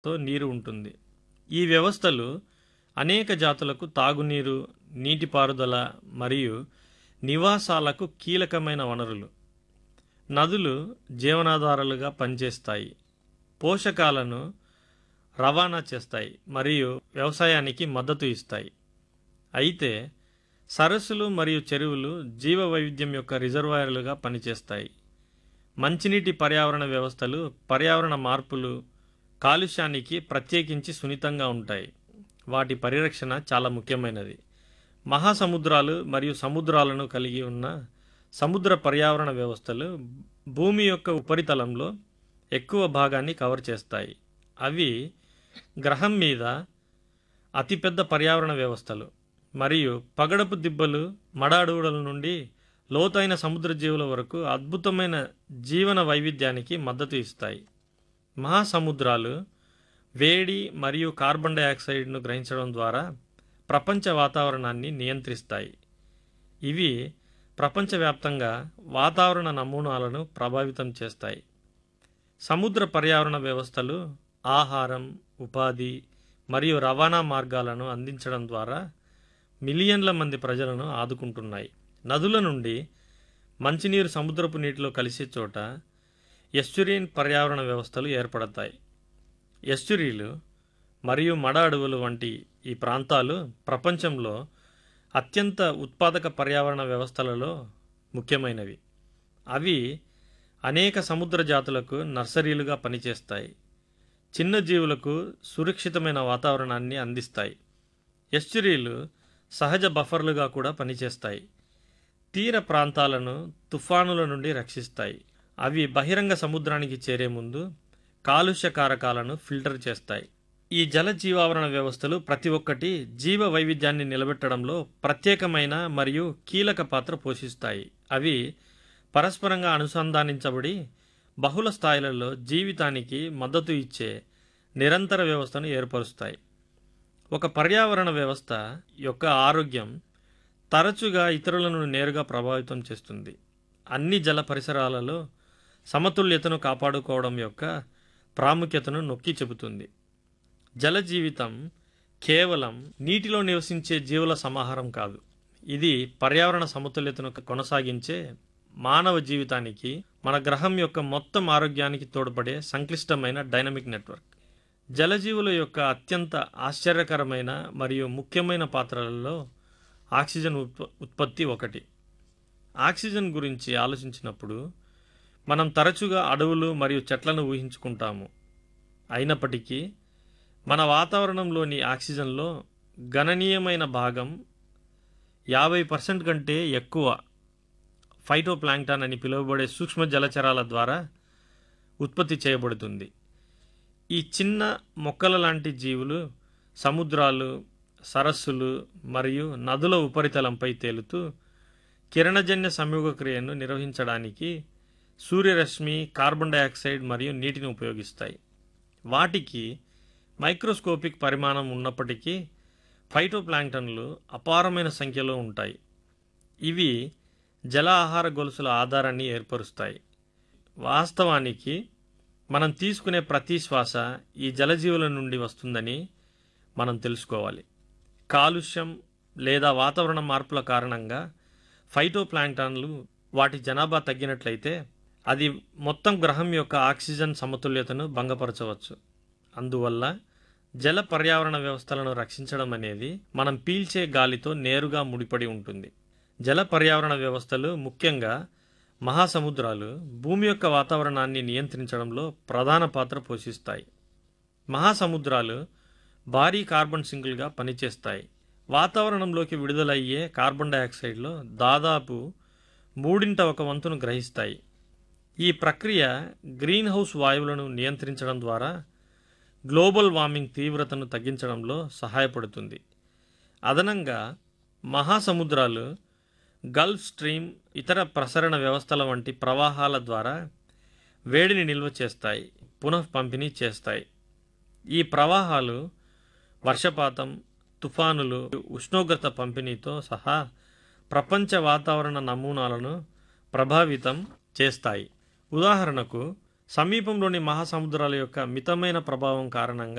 తో నీరు ఉంటుంది ఈ వ్యవస్థలు అనేక జాతులకు తాగునీరు నీటిపారుదల మరియు నివాసాలకు కీలకమైన వనరులు నదులు జీవనాధారాలుగా పనిచేస్తాయి పోషకాలను రవాణా చేస్తాయి మరియు వ్యవసాయానికి మద్దతు ఇస్తాయి అయితే సరస్సులు మరియు చెరువులు జీవ వైవిధ్యం యొక్క రిజర్వాయర్లుగా పనిచేస్తాయి మంచినీటి పర్యావరణ వ్యవస్థలు పర్యావరణ మార్పులు కాలుష్యానికి ప్రత్యేకించి సున్నితంగా ఉంటాయి వాటి పరిరక్షణ చాలా ముఖ్యమైనది మహాసముద్రాలు మరియు సముద్రాలను కలిగి ఉన్న సముద్ర పర్యావరణ వ్యవస్థలు భూమి యొక్క ఉపరితలంలో ఎక్కువ భాగాన్ని కవర్ చేస్తాయి అవి గ్రహం మీద అతిపెద్ద పర్యావరణ వ్యవస్థలు మరియు పగడపు దిబ్బలు మడ అడవుల నుండి లోతైన సముద్ర జీవుల వరకు అద్భుతమైన జీవన వైవిధ్యానికి మద్దతు ఇస్తాయి మహాసముద్రాలు వేడి మరియు కార్బన్ డయాక్సైడ్ను గ్రహించడం ద్వారా ప్రపంచ వాతావరణాన్ని నియంత్రిస్తాయి ఇవి ప్రపంచవ్యాప్తంగా వాతావరణ నమూనాలను ప్రభావితం చేస్తాయి సముద్ర పర్యావరణ వ్యవస్థలు ఆహారం ఉపాధి మరియు రవాణా మార్గాలను అందించడం ద్వారా మిలియన్ల మంది ప్రజలను ఆదుకుంటున్నాయి నదుల నుండి మంచినీరు సముద్రపు నీటిలో కలిసే చోట ఎస్చురియన్ పర్యావరణ వ్యవస్థలు ఏర్పడతాయి ఎస్చురీలు మరియు మడ అడవులు వంటి ఈ ప్రాంతాలు ప్రపంచంలో అత్యంత ఉత్పాదక పర్యావరణ వ్యవస్థలలో ముఖ్యమైనవి అవి అనేక సముద్ర జాతులకు నర్సరీలుగా పనిచేస్తాయి చిన్న జీవులకు సురక్షితమైన వాతావరణాన్ని అందిస్తాయి ఎస్చురీలు సహజ బఫర్లుగా కూడా పనిచేస్తాయి తీర ప్రాంతాలను తుఫానుల నుండి రక్షిస్తాయి అవి బహిరంగ సముద్రానికి చేరే ముందు కాలుష్య కారకాలను ఫిల్టర్ చేస్తాయి ఈ జల జీవావరణ వ్యవస్థలు ప్రతి ఒక్కటి జీవ వైవిధ్యాన్ని నిలబెట్టడంలో ప్రత్యేకమైన మరియు కీలక పాత్ర పోషిస్తాయి అవి పరస్పరంగా అనుసంధానించబడి బహుళ స్థాయిలలో జీవితానికి మద్దతు ఇచ్చే నిరంతర వ్యవస్థను ఏర్పరుస్తాయి ఒక పర్యావరణ వ్యవస్థ యొక్క ఆరోగ్యం తరచుగా ఇతరులను నేరుగా ప్రభావితం చేస్తుంది అన్ని జల పరిసరాలలో సమతుల్యతను కాపాడుకోవడం యొక్క ప్రాముఖ్యతను నొక్కి చెబుతుంది జల జీవితం కేవలం నీటిలో నివసించే జీవుల సమాహారం కాదు ఇది పర్యావరణ సమతుల్యతను కొనసాగించే మానవ జీవితానికి మన గ్రహం యొక్క మొత్తం ఆరోగ్యానికి తోడ్పడే సంక్లిష్టమైన డైనమిక్ నెట్వర్క్ జలజీవుల యొక్క అత్యంత ఆశ్చర్యకరమైన మరియు ముఖ్యమైన పాత్రలలో ఆక్సిజన్ ఉత్ప ఉత్పత్తి ఒకటి ఆక్సిజన్ గురించి ఆలోచించినప్పుడు మనం తరచుగా అడవులు మరియు చెట్లను ఊహించుకుంటాము అయినప్పటికీ మన వాతావరణంలోని ఆక్సిజన్లో గణనీయమైన భాగం యాభై పర్సెంట్ కంటే ఎక్కువ ఫైటోప్లాంక్టాన్ అని పిలువబడే సూక్ష్మ జలచరాల ద్వారా ఉత్పత్తి చేయబడుతుంది ఈ చిన్న మొక్కల లాంటి జీవులు సముద్రాలు సరస్సులు మరియు నదుల ఉపరితలంపై తేలుతూ కిరణజన్య సంయోగ క్రియను నిర్వహించడానికి సూర్యరశ్మి కార్బన్ డయాక్సైడ్ మరియు నీటిని ఉపయోగిస్తాయి వాటికి మైక్రోస్కోపిక్ పరిమాణం ఉన్నప్పటికీ ఫైటోప్లాంక్టన్లు అపారమైన సంఖ్యలో ఉంటాయి ఇవి జల ఆహార గొలుసుల ఆధారాన్ని ఏర్పరుస్తాయి వాస్తవానికి మనం తీసుకునే ప్రతి శ్వాస ఈ జలజీవుల నుండి వస్తుందని మనం తెలుసుకోవాలి కాలుష్యం లేదా వాతావరణ మార్పుల కారణంగా ఫైటోప్లాంక్టాన్లు వాటి జనాభా తగ్గినట్లయితే అది మొత్తం గ్రహం యొక్క ఆక్సిజన్ సమతుల్యతను భంగపరచవచ్చు అందువల్ల జల పర్యావరణ వ్యవస్థలను రక్షించడం అనేది మనం పీల్చే గాలితో నేరుగా ముడిపడి ఉంటుంది జల పర్యావరణ వ్యవస్థలు ముఖ్యంగా మహాసముద్రాలు భూమి యొక్క వాతావరణాన్ని నియంత్రించడంలో ప్రధాన పాత్ర పోషిస్తాయి మహాసముద్రాలు భారీ కార్బన్ సింగిల్గా పనిచేస్తాయి వాతావరణంలోకి విడుదలయ్యే కార్బన్ డయాక్సైడ్లో దాదాపు మూడింట ఒక వంతును గ్రహిస్తాయి ఈ ప్రక్రియ గ్రీన్ హౌస్ వాయువులను నియంత్రించడం ద్వారా గ్లోబల్ వార్మింగ్ తీవ్రతను తగ్గించడంలో సహాయపడుతుంది అదనంగా మహాసముద్రాలు గల్ఫ్ స్ట్రీమ్ ఇతర ప్రసరణ వ్యవస్థల వంటి ప్రవాహాల ద్వారా వేడిని నిల్వ చేస్తాయి పునః పంపిణీ చేస్తాయి ఈ ప్రవాహాలు వర్షపాతం తుఫానులు ఉష్ణోగ్రత పంపిణీతో సహా ప్రపంచ వాతావరణ నమూనాలను ప్రభావితం చేస్తాయి ఉదాహరణకు సమీపంలోని మహాసముద్రాల యొక్క మితమైన ప్రభావం కారణంగా